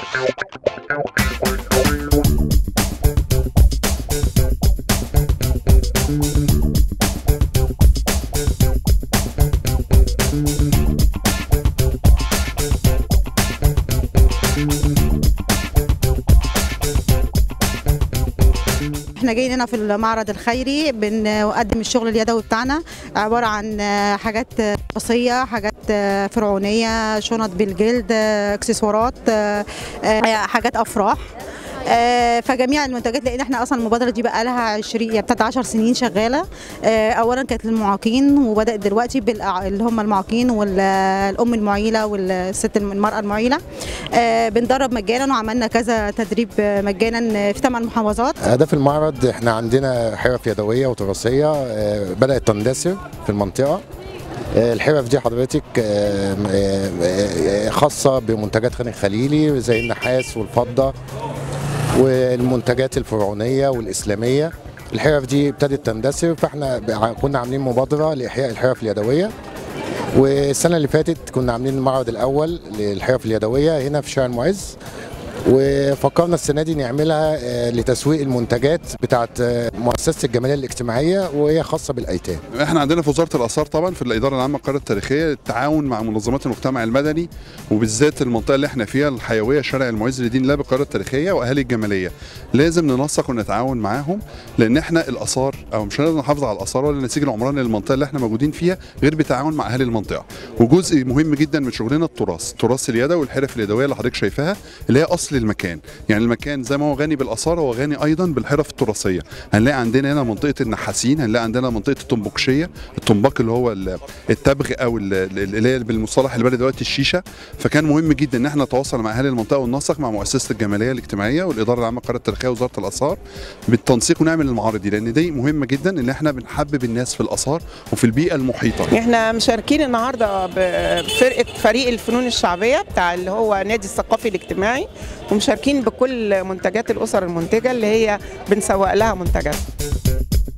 احنا جايين هنا في المعرض الخيري بنقدم الشغل اليدوي بتاعنا عبارة عن حاجات قصية حاجات فرعونية شنط بالجلد اكسسوارات حاجات افراح آه، فجميع المنتجات لان احنا اصلا المبادره دي بقى لها 20 يعني بتاعت 10 سنين شغاله آه، اولا كانت للمعاقين وبدات دلوقتي بالأع- اللي هم المعاقين والام المعيله والست الم- المراه المعيله آه، بندرب مجانا وعملنا كذا تدريب مجانا في ثمان محافظات أهداف المعرض احنا عندنا حرف يدوية وتراثية آه، بدأت تندثر في المنطقة آه، الحرف دي حضرتك آه، آه، آه، خاصة بمنتجات خان الخليلي زي النحاس والفضة والمنتجات الفرعونية والإسلامية الحرف دي ابتدت تندثر فاحنا بع- كنا عاملين مبادرة لإحياء الحرف اليدوية والسنة اللي فاتت كنا عاملين المعرض الأول للحرف اليدوية هنا في شارع المعز وفكرنا السنه دي نعملها آه، لتسويق المنتجات بتاعت آه، مؤسسه الجمعيه الاجتماعيه وهي خاصه بالايتام احنا عندنا في وزاره الاثار طبعا في الاداره العامه للقريه التاريخيه التعاون مع منظمات المجتمع المدني وبالذات المنطقه اللي احنا فيها الحيويه شارع المعز لدين الله بالقريه التاريخيه واهالي الجماليه لازم ننسق ونتعاون معاهم لان احنا الاثار او مش هنقدر نحافظ على الاثار ولا النسيج العمراني للمنطقه اللي احنا موجودين فيها غير بتعاون مع اهالي المنطقه وجزء مهم جدا من شغلنا التراث التراث اليدوي والحرف اليدويه اللي حضرتك شايفاها اللي هي اصل المكان يعني المكان زي ما هو غني بالاثار هو غني ايضا بالحرف التراثيه هنلاقي عندنا هنا منطقه النحاسين هنلاقي عندنا منطقه الطنبوكشيه الطنباك اللي هو ال- التبغ او ال- ال- اللي هي بالمصطلح البلدي دلوقتي الشيشه فكان مهم جدا ان احنا نتواصل مع اهالي المنطقه وننسق مع مؤسسه الجماليه الاجتماعيه والاداره العامه للقريه التاريخيه ووزاره الاثار بالتنسيق ونعمل المعارض دي لان دي مهمه جدا ان احنا بنحبب الناس في الاثار وفي البيئه المحيطه احنا مشاركين النهارده بفرقه فريق الفنون الشعبيه بتاع اللي هو نادي الثقافي الاجتماعي ومشاركين بكل منتجات الاسر المنتجه اللي هي بنسوق لها منتجات